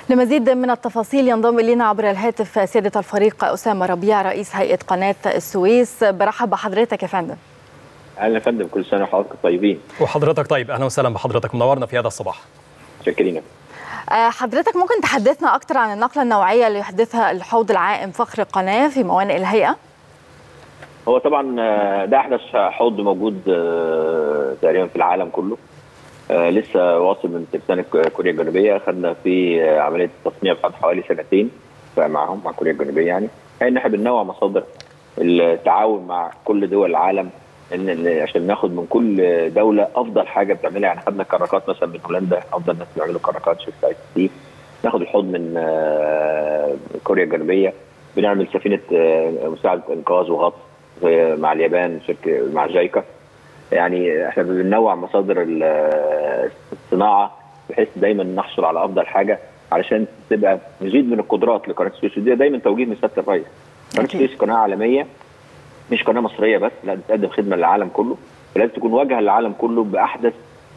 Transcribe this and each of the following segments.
لمزيد من التفاصيل ينضم الينا عبر الهاتف سياده الفريق اسامه ربيع رئيس هيئه قناه السويس برحب بحضرتك يا فندم اهلا يا فندم كل سنه وحضرتك طيبين وحضرتك طيب اهلا وسهلا بحضرتك منورنا في هذا الصباح شاكرين حضرتك ممكن تحدثنا اكثر عن النقله النوعيه اللي يحدثها الحوض العائم فخر القناه في موانئ الهيئه هو طبعا ده احدث حوض موجود تقريبا في العالم كله لسه واصل من ترسانة كوريا الجنوبيه اخذنا في عمليه التصنيع بعد حوالي سنتين معهم مع كوريا الجنوبيه يعني ان احنا بننوع مصادر التعاون مع كل دول العالم ان عشان ناخد من كل دوله افضل حاجه بتعملها يعني خدنا كراكات مثلا من هولندا افضل ناس بيعملوا كراكات شركه اي سي ناخد الحوض من كوريا الجنوبيه بنعمل سفينه مساعده انقاذ وغطس مع اليابان شركه مع جايكا يعني احنا بننوع مصادر الصناعه بحيث دايما نحصل على افضل حاجه علشان تبقى نزيد من القدرات لقناه السويس ودي دايما توجيه من سياده الرئيس قناه السويس قناه عالميه مش قناه مصريه بس لا بتقدم خدمه للعالم كله فلازم تكون واجهه للعالم كله باحدث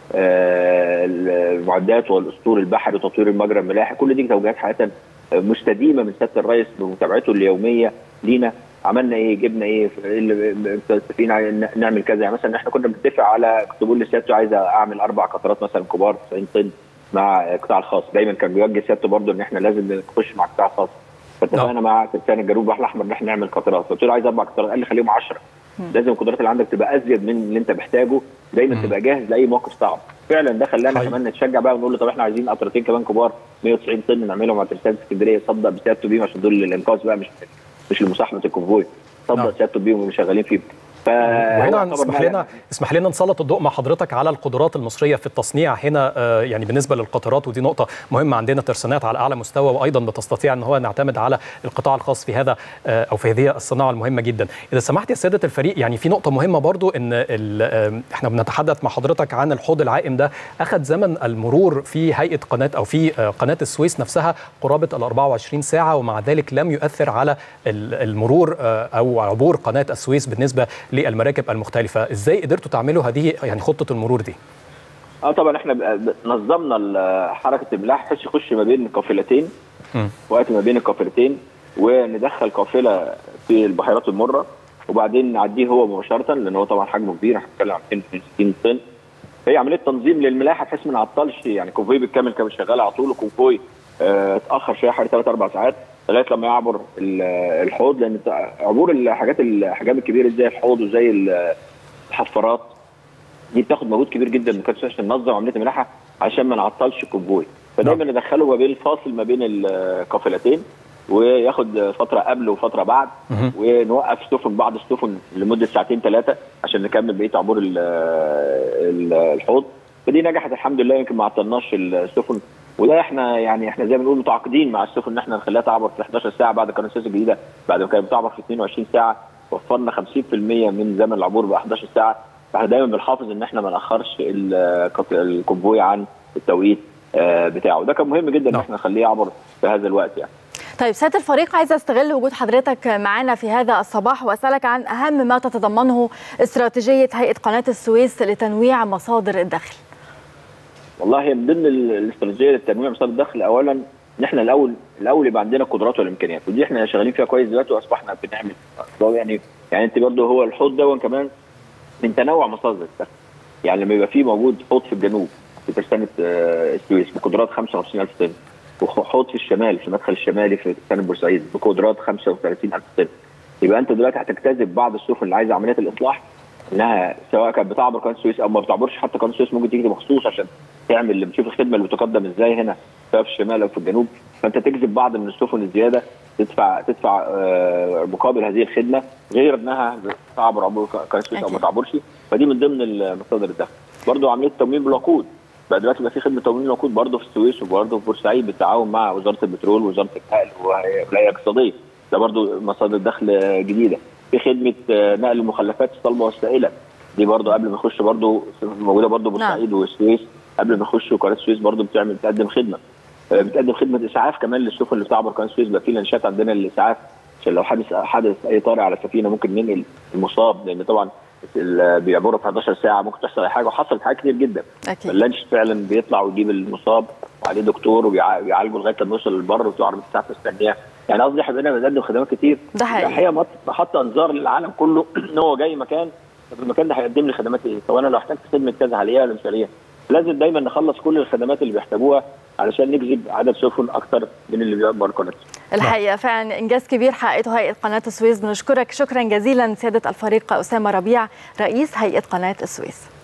المعدات والاسطول البحري وتطوير المجرى الملاحي كل دي توجيهات حقيقه مستديمه من سياده الرئيس بمتابعته اليوميه لينا عملنا ايه جبنا ايه السفينه نعمل كذا يعني مثلا احنا كنا بنتفق على كنت بقول لسيادته عايز اعمل اربع قطارات مثلا كبار 90 طن مع القطاع الخاص دايما كان بيوجه سيادته برضه ان احنا لازم نخش مع القطاع الخاص فاتفقنا مع كابتن الجنوب البحر الاحمر ان احنا نعمل قطارات قلت له عايز اربع قطارات قال لي خليهم 10 لازم القدرات اللي عندك تبقى ازيد من اللي انت محتاجه دايما مم. تبقى جاهز لاي موقف صعب فعلا ده خلانا كمان نتشجع بقى ونقول له طب احنا عايزين قطرتين كمان كبار 190 طن نعملهم على ترسانه اسكندريه يصدق بسيادته بيهم عشان دول الانقاذ بقى مش مش لمصاحبه الكونفوي صدق سيادته بيهم وشغالين فيهم وهنا اسمح لنا اسمح لنا نسلط الضوء مع حضرتك على القدرات المصريه في التصنيع هنا يعني بالنسبه للقطارات ودي نقطه مهمه عندنا ترسانات على اعلى مستوى وايضا بتستطيع ان هو نعتمد على القطاع الخاص في هذا او في هذه الصناعه المهمه جدا اذا سمحت يا ساده الفريق يعني في نقطه مهمه برضو ان احنا بنتحدث مع حضرتك عن الحوض العائم ده اخذ زمن المرور في هيئه قناه او في قناه السويس نفسها قرابه ال 24 ساعه ومع ذلك لم يؤثر على المرور او عبور قناه السويس بالنسبه للمراكب المختلفة ازاي قدرتوا تعملوا هذه يعني خطة المرور دي اه طبعا احنا نظمنا حركة الملاح بحيث يخش ما بين قافلتين وقت ما بين القافلتين وندخل قافلة في البحيرات المرة وبعدين نعديه هو مباشرة لان هو طبعا حجمه كبير احنا بنتكلم عن 260 طن فهي عملية تنظيم للملاحة بحيث ما نعطلش يعني كونفوي بالكامل كان شغال على طول وكونفوي اه اتأخر شوية حوالي 3 4 ساعات لغايه لما يعبر الحوض لان عبور الحاجات الاحجام الكبيره زي الحوض وزي الحفارات دي بتاخد مجهود كبير جدا من كابتن عشان ننظم عمليه الملاحه عشان ما نعطلش الكونفوي فدايما ندخله ما بين الفاصل ما بين القافلتين وياخد فتره قبل وفتره بعد ونوقف سفن بعض السفن لمده ساعتين ثلاثه عشان نكمل بقيه عبور الحوض فدي نجحت الحمد لله يمكن ما عطلناش السفن وده احنا يعني احنا زي ما بنقول متعاقدين مع السفن ان احنا نخليها تعبر في 11 ساعه بعد قناه السويس الجديده بعد ما كانت بتعبر في 22 ساعه وفرنا 50% من زمن العبور ب 11 ساعه فاحنا دايما بنحافظ ان احنا ما ناخرش الكونفوي عن التوقيت بتاعه ده كان مهم جدا ان احنا نخليه يعبر في هذا الوقت يعني طيب سياده الفريق عايزه استغل وجود حضرتك معنا في هذا الصباح واسالك عن اهم ما تتضمنه استراتيجيه هيئه قناه السويس لتنويع مصادر الدخل والله هي من ضمن الاستراتيجيه للتنويع مصادر الدخل اولا ان احنا الاول الاول يبقى عندنا قدرات والامكانيات ودي احنا شغالين فيها كويس دلوقتي واصبحنا بنعمل يعني يعني انت برضه هو الحوض ده كمان من تنوع مصادر الدخل يعني لما يبقى في موجود حوض في الجنوب في ترسانه السويس بقدرات 25000 طن وحوض في الشمال في المدخل الشمالي في ترسانه بورسعيد بقدرات 35000 طن يبقى انت دلوقتي هتجتذب بعض السفن اللي عايزه عمليات الاصلاح انها سواء كانت بتعبر قناه السويس او ما بتعبرش حتى قناه السويس ممكن تيجي مخصوص عشان تعمل اللي بتشوف الخدمه اللي بتقدم ازاي هنا سواء في الشمال او في الجنوب فانت تجذب بعض من السفن الزياده تدفع تدفع آه مقابل هذه الخدمه غير انها تعبر عبور قناه السويس او ما تعبرش فدي من ضمن مصادر الدخل برضه عمليه تموين بالوقود بقى دلوقتي بقى في خدمه تموين الوقود برضه في السويس وبرضه في بورسعيد بالتعاون مع وزاره البترول ووزاره النقل والهيئه الاقتصاديه ده برضه مصادر دخل جديده في خدمه نقل المخلفات الصلبه والسائله دي برضه قبل ما نخش برضه موجوده برضه بورسعيد والسويس قبل ما نخش قناه السويس برضه بتعمل بتقدم خدمه بتقدم خدمه اسعاف كمان للسفن اللي بتعبر قناه السويس بقى في لانشات عندنا للاسعاف عشان لو حدث حدث اي طارئ على السفينه ممكن ننقل المصاب لان طبعا بيعبروا في 11 ساعه ممكن تحصل اي حاجه وحصلت حاجات كتير جدا اكيد اللانش فعلا بيطلع ويجيب المصاب وعليه دكتور وبيعالجه لغايه لما يوصل للبر وتبقى عربيه اسعاف مستنياه يعني قصدي احنا بقينا بنقدم خدمات كتير ده حقيقي الحقيقه حط انظار للعالم كله ان هو جاي مكان طب المكان ده هيقدم لي خدمات ايه؟ طب انا لو احتجت خدمه كذا عليها ولا مش عليها؟ لازم دايما نخلص كل الخدمات اللي بيحتاجوها علشان نجذب عدد سفن اكتر من اللي بيقبل قناه الحقيقه فعلا انجاز كبير حققته هيئه قناه السويس بنشكرك شكرا جزيلا سياده الفريق اسامه ربيع رئيس هيئه قناه السويس